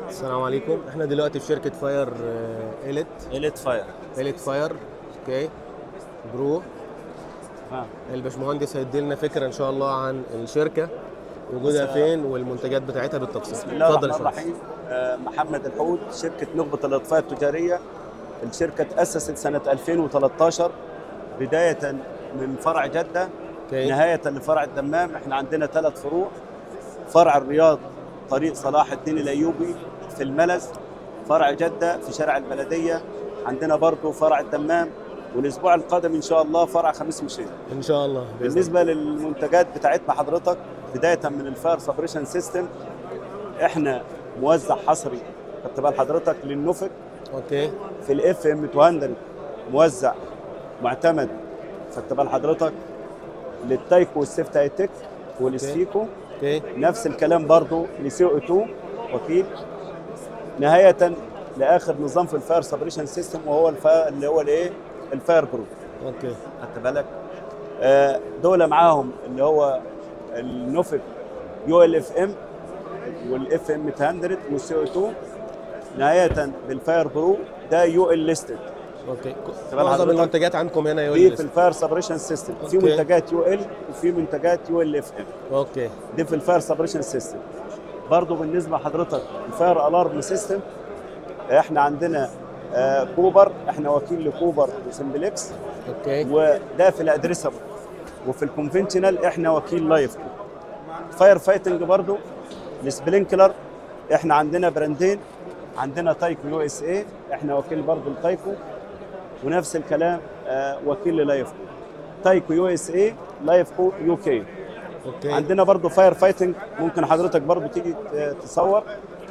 السلام عليكم احنا دلوقتي في شركه فاير آه، ايليت إليت فاير ايليت فاير اوكي برو ها الباشمهندس هيدي لنا فكره ان شاء الله عن الشركه وجودها بس- فين والمنتجات بتاعتها بالتفصيل بسم الله اتفضل يا الرحمن باشمهندس الرحيم آه، محمد الحوت شركة نخبة الإطفاء التجارية الشركة تأسست سنة 2013 بداية من فرع جدة اوكي نهاية لفرع الدمام احنا عندنا ثلاث فروع فرع الرياض طريق صلاح الدين الأيوبي في الملز فرع جدة في شارع البلدية عندنا برضو فرع الدمام والأسبوع القادم إن شاء الله فرع خميس مشيط ان شاء الله بإذن الله. بالنسبه للمنتجات بتاعتنا حضرتك بدايه من الفاير سبريشن سيستم احنا موزع حصري خدت بال حضرتك للنفق اوكي في الاف ام 200 موزع معتمد خدت بال حضرتك للتايكو والسيفت اي تك والستيكو اوكي نفس الكلام برضو لسي او 2 وكيل نهايه لاخر نظام في الفاير سبريشن سيستم وهو الفا... اللي هو الايه الفاير برو اوكي خدت بالك آه، دول معاهم اللي هو النوفك يو ال اف ام والاف ام 200 والسي او 2 نهايه بالفاير برو ده يو ال ليستد اوكي تبقى معظم حضرتك المنتجات عندكم هنا يقول دي لي في الفاير سبريشن سيستم في أوكي. منتجات يو ال وفي منتجات يو ال اف ام اوكي دي في الفاير سبريشن سيستم برضه بالنسبه لحضرتك الفاير الارم سيستم احنا عندنا آه، كوبر احنا وكيل لكوبر وسمبلكس اوكي وده في الادريسبل وفي الكونفنشنال احنا وكيل لايف فاير فايتنج برضو السبلينكلر احنا عندنا براندين عندنا تايكو يو اس اي احنا وكيل برضو التايكو ونفس الكلام آه وكيل للايفكو تايكو يو اس اي لايفكو يو كي اوكي عندنا برضو فاير فايتنج ممكن حضرتك برضو تيجي ت- تصور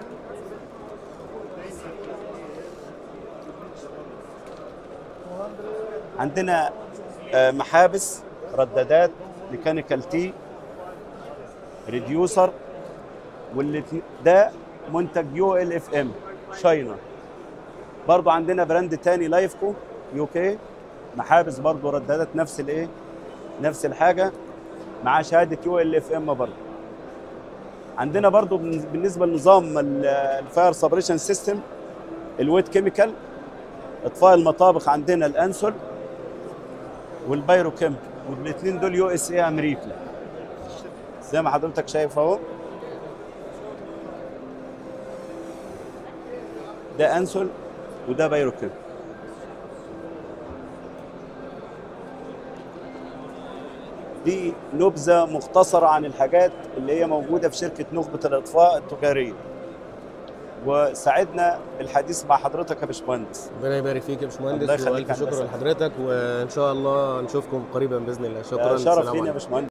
عندنا آه، محابس ردادات ميكانيكال تي ريديوسر واللي ده منتج يو ال اف ام شاينا برضو عندنا براند تاني لايفكو يو كي محابس برضو ردادات نفس الايه نفس الحاجه مع شهاده يو ال اف ام برضه عندنا برضه بالنسبه لنظام ال- الفاير سبريشن سيستم الويت كيميكال اطفاء المطابخ عندنا الانسول والبايرو كيم والاثنين دول يو اس اي امريكي زي ما حضرتك شايف اهو ده انسول وده بايرو كيم دي نبذه مختصره عن الحاجات اللي هي موجوده في شركه نخبه الاطفاء التجاريه وساعدنا الحديث مع حضرتك يا باشمهندس ربنا يبارك فيك يا الله باشمهندس يخليك والف يا شكر هندسة. لحضرتك وان شاء الله نشوفكم قريبا باذن الله شكرا شرف السلام لينا يا عليكم. باشمهندس